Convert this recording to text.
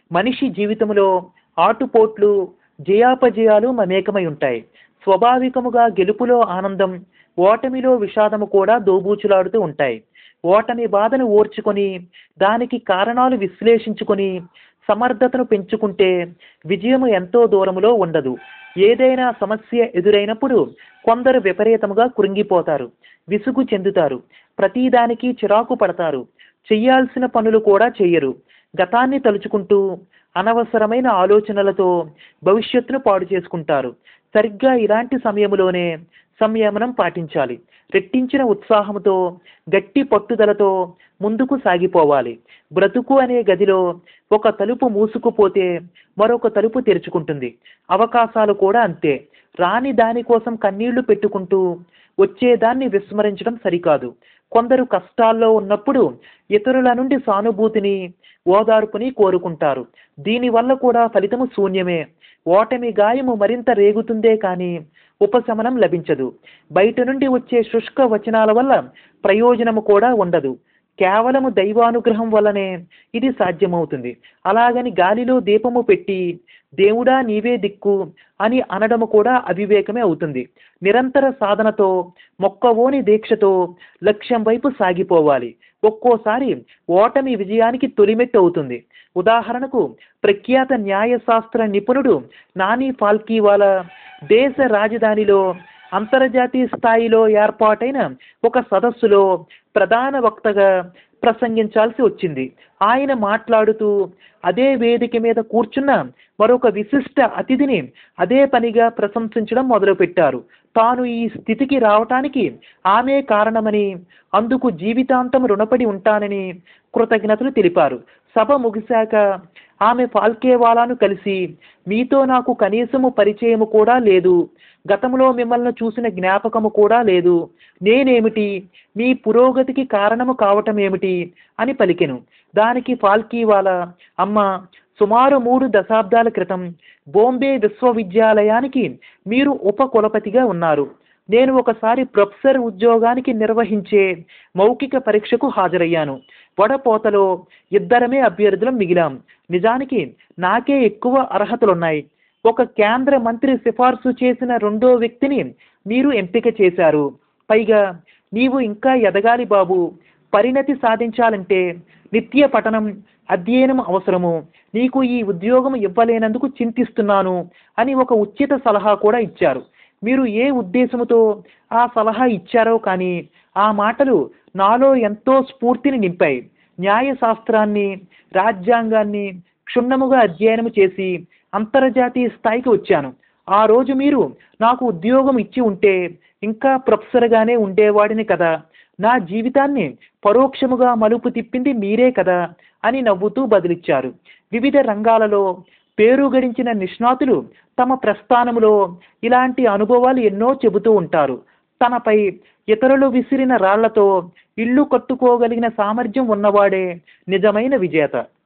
మనిషి జీవితంలో ఆటుపోట్లు జయాపజయాలు మమేకమై ఉంటాయి స్వాభావికముగా గెలుపులో ఆనందం ఓటమిలో విషాదము కూడా దోబూచులాడుతూ ఉంటాయి ఓటమి బాధను ఓర్చుకొని దానికి కారణాలు విశ్లేషించుకొని సమర్థతను పెంచుకుంటే విజయము ఎంతో దూరములో ఉండదు ఏదైనా సమస్య ఎదురైనప్పుడు కొందరు విపరీతముగా కృంగిపోతారు విసుగు చెందుతారు ప్రతిదానికి చిరాకు పడతారు చెయ్యాల్సిన పనులు కూడా చెయ్యరు గతాన్ని తలుచుకుంటూ అనవసరమైన ఆలోచనలతో భవిష్యత్తును పాడు చేసుకుంటారు సరిగ్గా ఇలాంటి సమయంలోనే సంయమనం పాటించాలి రెట్టించిన ఉత్సాహంతో గట్టి పట్టుదలతో ముందుకు సాగిపోవాలి బ్రతుకు అనే గదిలో ఒక తలుపు మూసుకుపోతే మరొక తలుపు తెరుచుకుంటుంది అవకాశాలు కూడా అంతే రాని దానికోసం కన్నీళ్లు పెట్టుకుంటూ వచ్చేదాన్ని విస్మరించడం సరికాదు కొందరు కష్టాల్లో ఉన్నప్పుడు ఇతరుల నుండి సానుభూతిని ఓదార్పుని కోరుకుంటారు దీనివల్ల కూడా ఫలితము శూన్యమే ఓటమి గాయము మరింత రేగుతుందే కానీ ఉపశమనం లభించదు బయట నుండి వచ్చే శుష్క వచనాల వల్ల ప్రయోజనము కూడా ఉండదు కేవలము దైవానుగ్రహం వల్లనే ఇది సాధ్యమవుతుంది అలాగని గాలిలో దీపము పెట్టి దేవుడా నీవే దిక్కు అని అనడము కూడా అవివేకమే అవుతుంది నిరంతర సాధనతో మొక్కవోని దీక్షతో లక్ష్యం వైపు సాగిపోవాలి ఒక్కోసారి ఓటమి విజయానికి తొలిమెట్టు అవుతుంది ఉదాహరణకు ప్రఖ్యాత న్యాయశాస్త్ర నిపుణుడు నాని ఫాల్కీవాలా దేశ రాజధానిలో అంతర్జాతీయ స్థాయిలో ఏర్పాటైన ఒక సదస్సులో ప్రధాన వక్తగా ప్రసంగించాల్సి వచ్చింది ఆయన మాట్లాడుతూ అదే వేదిక మీద కూర్చున్న మరొక విశిష్ట అతిథిని అదే పనిగా ప్రశంసించడం మొదలుపెట్టారు తాను ఈ స్థితికి రావటానికి ఆమె కారణమని అందుకు జీవితాంతం రుణపడి ఉంటానని కృతజ్ఞతలు తెలిపారు సభ ముగిశాక ఆమె ఫాల్కేవాలాను కలిసి మీతో నాకు కనీసము పరిచయము కూడా లేదు గతంలో మిమ్మల్ని చూసిన జ్ఞాపకము కూడా లేదు నేనేమిటి మీ పురోగతికి కారణము కావటం ఏమిటి అని పలికెను దానికి ఫాల్కీవాలా అమ్మ సుమారు మూడు దశాబ్దాల క్రితం బొంబే విశ్వవిద్యాలయానికి మీరు ఉపకులపతిగా ఉన్నారు నేను ఒకసారి ప్రొఫెసర్ ఉద్యోగానికి నిర్వహించే మౌఖిక పరీక్షకు హాజరయ్యాను వడపోతలో ఇద్దరమే అభ్యర్థులం మిగిలాం నిజానికి నాకే ఎక్కువ అర్హతలున్నాయి ఒక కేంద్ర మంత్రి సిఫార్సు చేసిన రెండో వ్యక్తిని మీరు ఎంపిక చేశారు పైగా నీవు ఇంకా ఎదగాలి బాబు పరిణతి సాధించాలంటే నిత్య పఠనం అధ్యయనం అవసరము నీకు ఈ ఉద్యోగం ఇవ్వలేనందుకు చింతిస్తున్నాను అని ఒక ఉచిత సలహా కూడా ఇచ్చారు మీరు ఏ ఉద్దేశముతో ఆ సలహా ఇచ్చారో కానీ ఆ మాటలు నాలో ఎంతో స్ఫూర్తిని నింపాయి న్యాయశాస్త్రాన్ని రాజ్యాంగాన్ని క్షుణ్ణముగా అధ్యయనం చేసి అంతర్జాతీయ స్థాయికి వచ్చాను ఆ రోజు మీరు నాకు ఉద్యోగం ఇచ్చి ఉంటే ఇంకా ప్రొఫెసర్గానే ఉండేవాడిని కదా నా జీవితాన్ని పరోక్షముగా మలుపు తిప్పింది మీరే కదా అని నవ్వుతూ బదిలిచ్చారు వివిధ రంగాలలో పేరు గడించిన నిష్ణాతులు తమ ప్రస్థానములో ఇలాంటి అనుభవాలు ఎన్నో చెబుతూ ఉంటారు తనపై ఇతరులు విసిరిన రాళ్లతో ఇల్లు కట్టుకోగలిగిన సామర్థ్యం ఉన్నవాడే నిజమైన విజేత